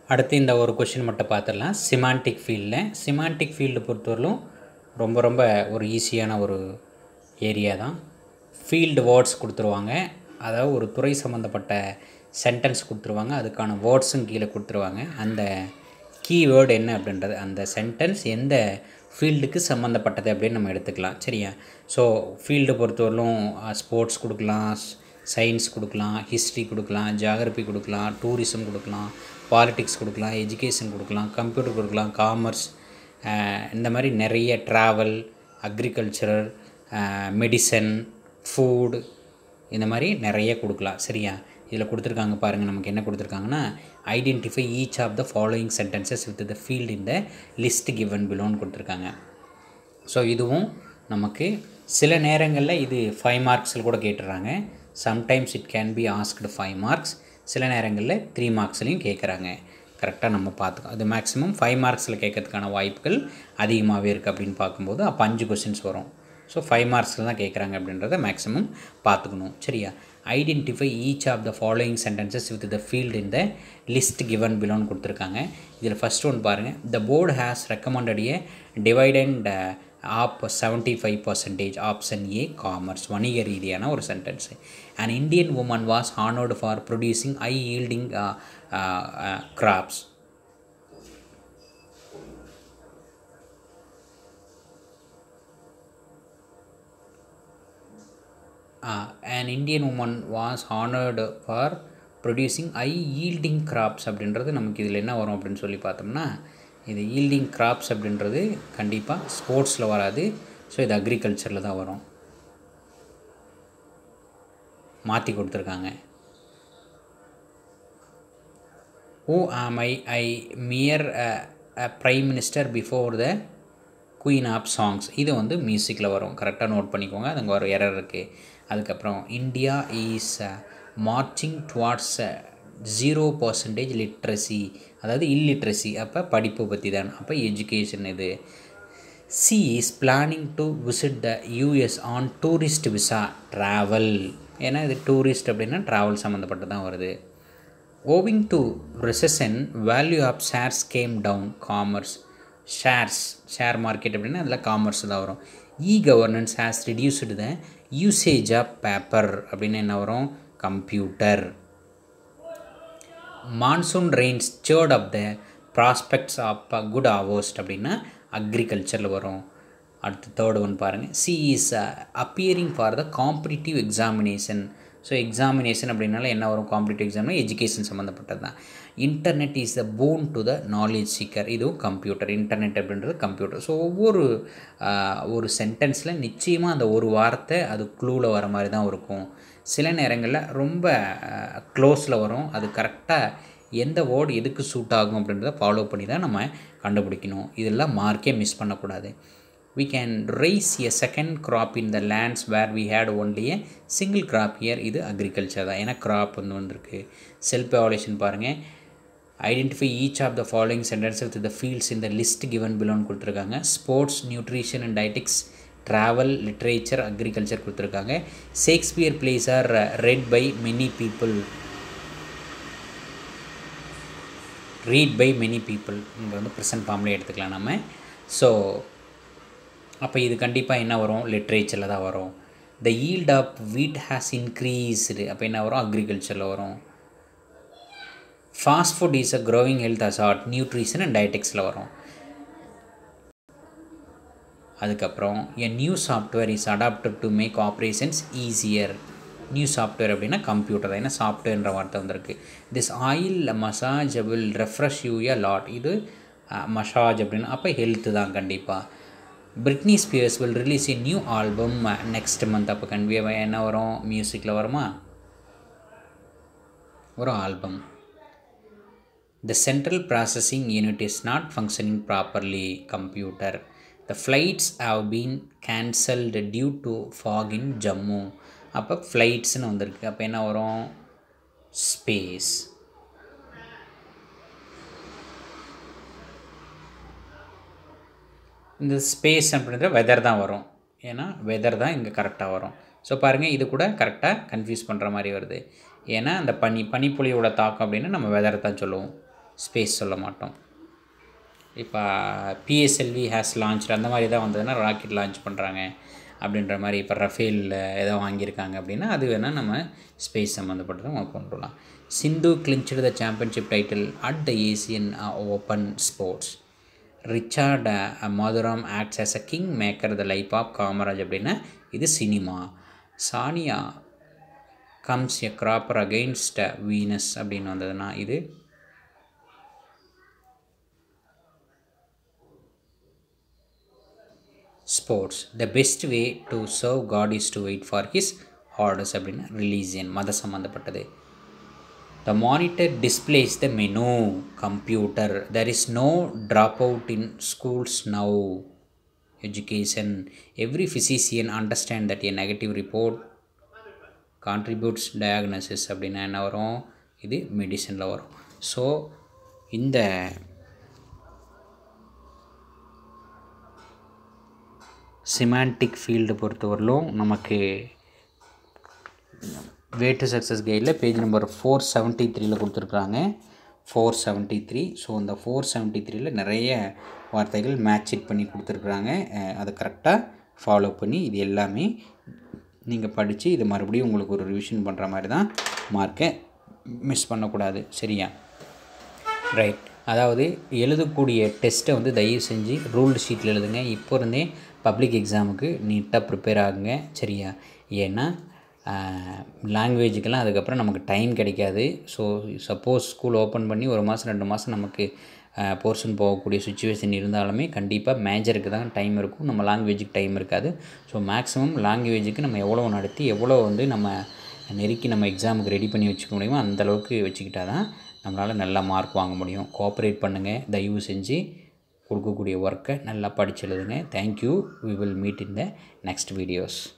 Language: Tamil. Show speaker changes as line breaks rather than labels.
அடுத்து இந்த ஒரு கொஷின் மட்டும் பார்த்துடலாம் சிமான்டிக் ஃபீல்டில் சிமான்டிக் ஃபீல்டு பொறுத்தவரையிலும் ரொம்ப ரொம்ப ஒரு ஈஸியான ஒரு ஏரியா தான் ஃபீல்டு வேர்ட்ஸ் கொடுத்துருவாங்க அதாவது ஒரு துறை சம்மந்தப்பட்ட சென்டென்ஸ் கொடுத்துருவாங்க அதுக்கான வேர்ட்ஸும் கீழே கொடுத்துருவாங்க அந்த கீவேர்டு என்ன அப்படின்றது அந்த சென்டென்ஸ் எந்த ஃபீல்டுக்கு சம்மந்தப்பட்டது அப்படின்னு நம்ம எடுத்துக்கலாம் சரியா ஸோ ஃபீல்டு பொறுத்தவரையிலும் ஸ்போர்ட்ஸ் கொடுக்கலாம் சயின்ஸ் கொடுக்கலாம் ஹிஸ்ட்ரி கொடுக்கலாம் ஜியாகிரபி கொடுக்கலாம் டூரிசம் கொடுக்கலாம் பாலிட்டிக்ஸ் கொடுக்கலாம் எஜுகேஷன் கொடுக்கலாம் கம்ப்யூட்டர் கொடுக்கலாம் காமர்ஸ் இந்த மாதிரி நிறைய ட்ராவல் அக்ரிகல்ச்சரல் மெடிசன் ஃபுட் இந்த மாதிரி நிறைய கொடுக்கலாம் சரியா இதில் கொடுத்துருக்காங்க பாருங்கள் நமக்கு என்ன கொடுத்துருக்காங்கன்னா identify each of the following sentences with the field இந்த லிஸ்ட் கிவன் பிலோன்னு கொடுத்துருக்காங்க ஸோ இதுவும் நமக்கு சில நேரங்களில் இது ஃபைவ் மார்க்ஸில் கூட கேட்டுறாங்க sometimes it can be asked five marks சில நேரங்களில் த்ரீ மார்க்ஸ்லையும் கேட்குறாங்க கரெக்டாக நம்ம பார்த்துக்கோ அது மேக்ஸிமம் ஃபைவ் மார்க்ஸில் கேட்கறதுக்கான வாய்ப்புகள் அதிகமாகவே இருக்குது அப்படின்னு பார்க்கும்போது அப்போ அஞ்சு கொஷின்ஸ் வரும் ஸோ ஃபைவ் மார்க்ஸில் தான் கேட்குறாங்க அப்படின்றத மேக்ஸிமம் பார்த்துக்கணும் சரியா identify each of the following sentences with the field இந்த லிஸ்ட் கிவன் பிலோன்னு கொடுத்துருக்காங்க இதில் ஃபஸ்ட் ஒன் பாருங்கள் the board has recommended a dividend of seventy five percentage option A commerce வணிக ரீதியான ஒரு sentence and Indian woman was honoured for producing high yielding crops and Indian woman was honoured for producing high yielding crops அப்படின்றது நமக்கு இதில் என்ன வரும் அப்படின்னு சொல்லி பார்த்தோம்னா இது ஈல்டிங் கிராப்ஸ் அப்படின்றது கண்டிப்பாக ஸ்போர்ட்ஸில் வராது ஸோ இது அக்ரிகல்ச்சரில் தான் வரும் மாற்றி கொடுத்துருக்காங்க ஓ ஆம் I I mere prime minister before the queen of songs இது வந்து மியூசிக்கில் வரும் கரெக்டாக நோட் பண்ணிக்கோங்க அதுங்க ஒரு எரர் இருக்குது அதுக்கப்புறம் India is marching towards zero percentage literacy அதாவது இல்லிட்ரஸி அப்போ படிப்பு பற்றி தான் அப்போ எஜுகேஷன் இது C is planning to visit the US on tourist visa travel ஏன்னா இது டூரிஸ்ட் அப்படின்னா ட்ராவல் சம்மந்தப்பட்டு தான் வருது owing to recession value of shares came down commerce shares share market அப்படின்னா அதில் காமர்ஸ் தான் வரும் e governance has reduced the usage of paper அப்படின்னு என்ன வரும் computer monsoon Reigns chaired of the prospects of good harvest அப்படின்னா அக்ரிகல்ச்சரில் வரும் அடுத்து தேர்ட் ஒன் பாருங்கள் C is appearing for the competitive examination so examination அப்படின்னால என்ன வரும் காம்படிட்டிவ் எக்ஸாம்னா எஜுகேஷன் சம்மந்தப்பட்டது தான் internet is the boon to the knowledge seeker இதுவும் கம்ப்யூட்டர் இன்டர்நெட் அப்படின்றது கம்ப்யூட்டர் ஸோ ஒவ்வொரு ஒரு சென்டென்ஸில் நிச்சயமாக அந்த ஒரு வார்த்தை அது க்ளூவில் வர மாதிரி தான் இருக்கும் சில நேரங்களில் ரொம்ப க்ளோஸில் வரும் அது கரெக்டாக எந்த வேர்டு எதுக்கு சூட் ஆகும் அப்படின்றத ஃபாலோ பண்ணி தான் நம்ம கண்டுபிடிக்கணும் இதெல்லாம் மார்க்கே மிஸ் பண்ணக்கூடாது we can raise a second crop in the lands where we had only a single crop here இது அக்ரிகல்ச்சர் தான் ஏன்னா crop வந்து வந்திருக்கு செல்ஃப் எவாலுவேஷன் பாருங்கள் identify each of the following sentence with the fields இந்த லிஸ்ட் கிவன் பிலோன்னு கொடுத்துருக்காங்க sports nutrition and dietetics travel literature agriculture கொடுத்துருக்காங்க Shakespeare plays are read by many people read by many people இங்கே வந்து ப்ரெசன்ட் ஃபார்ம்லேயே எடுத்துக்கலாம் நம்ம ஸோ அப்போ இது கண்டிப்பாக என்ன வரும் லிட்ரேச்சரில் தான் வரும் the yield of wheat has increased அப்போ என்ன வரும் அக்ரிகல்ச்சரில் வரும் fast food is a growing health hazard nutrition and டயட்டிக்ஸில் வரும் அதுக்கப்புறம் a new software is adapted to make operations easier new software அப்படின்னா கம்ப்யூட்டர் தான் ஏன்னா சாஃப்ட்வேர்ன்ற வார்த்தை வந்திருக்கு this oil massage will refresh you a lot இது மசாஜ் அப்படின்னா அப்போ ஹெல்த்து தான் கண்டிப்பாக Britney Spears will release a new album next month அப்போ கண்டிப்பாக என்ன வரும் மியூசிக்கில் வருமா ஒரு album the central processing unit is not functioning properly computer the flights have been cancelled due to fog in Jammu அப்போ ஃப்ளைட்ஸ்னு வந்திருக்கு அப்போ என்ன வரும் ஸ்பேஸ் இந்த ஸ்பேஸ் அப்படின்ற வெதர் தான் வரும் ஏன்னா வெதர் தான் இங்கே கரெக்டாக வரும் ஸோ பாருங்கள் இது கூட கரெக்டாக கன்ஃபியூஸ் பண்ணுற மாதிரி வருது ஏன்னா அந்த பனி பனிப்பொழியோட தாக்கம் அப்படின்னு நம்ம வெதரை தான் சொல்லுவோம் ஸ்பேஸ் சொல்ல மாட்டோம் இப்போ பிஎஸ்எல்வி ஹேஸ் லான்ச் அந்த மாதிரி தான் வந்ததுன்னா ராக்கெட் லான்ச் பண்ணுறாங்க அப்படின்ற மாதிரி இப்போ ரஃபேல் ஏதோ வாங்கியிருக்காங்க அப்படின்னா அது வேணால் நம்ம ஸ்பேஸ் சம்மந்தப்பட்டதை நம்ம கொண்டு வரலாம் Sindhu clinch the championship title at the Asian Open sports Richard Madhuram acts as a king maker the life of Kamaraj அப்படின்னா இது cinema Sania comes a cropper against Venus அப்படின்னு வந்ததுன்னா இது sports the best way to serve God is to wait for his orders அப்படின்னு ரிலீஜியன் மத சம்மந்தப்பட்டது the monitor displays the menu computer there is no drop out in schools now education every physician understand that a negative report contributes diagnosis அப்படின்னா என்ன வரும் இது மெடிசனில் வரும் ஸோ இந்த சிமான்டிக் ஃபீல்டு பொறுத்தவரையிலும் நமக்கு வே டு சக்ஸஸ் கைடில் பேஜ் நம்பர் ஃபோர் செவன்ட்டி த்ரீல கொடுத்துருக்குறாங்க ஃபோர் செவன்ட்டி த்ரீ ஸோ அந்த ஃபோர் செவன்ட்டி த்ரீல நிறைய வார்த்தைகள் மேட்ச் இட் பண்ணி கொடுத்துருக்குறாங்க அஹ் அதை கரெக்டாக ஃபாலோ பண்ணி இது எல்லாமே நீங்கள் படித்து இது மறுபடியும் உங்களுக்கு ஒரு ரிவிஷன் பண்ணுற மாதிரி தான் மார்க்கை மிஸ் பண்ணக்கூடாது சரியா ரைட் அதாவது எழுதக்கூடிய டெஸ்ட்டை வந்து தயவு செஞ்சு ரூல்டு ஷீட்டில் எழுதுங்க இப்போ இருந்தே பப்ளிக் எக்ஸாமுக்கு நீட்டாக ப்ரிப்பேர் ஆகுங்க சரியா ஏன்னா லாங்குவேஜுக்கெல்லாம் அதுக்கப்புறம் நமக்கு டைம் கிடைக்காது ஸோ சப்போஸ் ஸ்கூல் ஓப்பன் பண்ணி ஒரு மாதம் ரெண்டு மாதம் நமக்கு போர்ஷன் போகக்கூடிய சுச்சுவேஷன் இருந்தாலுமே கண்டிப்பாக மேஜருக்கு தான் டைம் இருக்கும் நம்ம லாங்குவேஜுக்கு டைம் இருக்காது ஸோ மேக்ஸிமம் லாங்குவேஜுக்கு நம்ம எவ்வளோ நடத்தி எவ்வளோ வந்து நம்ம நெருக்கி நம்ம எக்ஸாமுக்கு ரெடி பண்ணி வச்சுக்க முடியுமோ அந்தளவுக்கு வச்சுக்கிட்டா தான் நம்மளால் நல்லா மார்க் வாங்க முடியும் கோஆப்ரேட் பண்ணுங்கள் தயவு செஞ்சு கொடுக்கக்கூடிய ஒர்க்கை நல்லா படிச்சு எழுதுங்க thank you we will meet in the next videos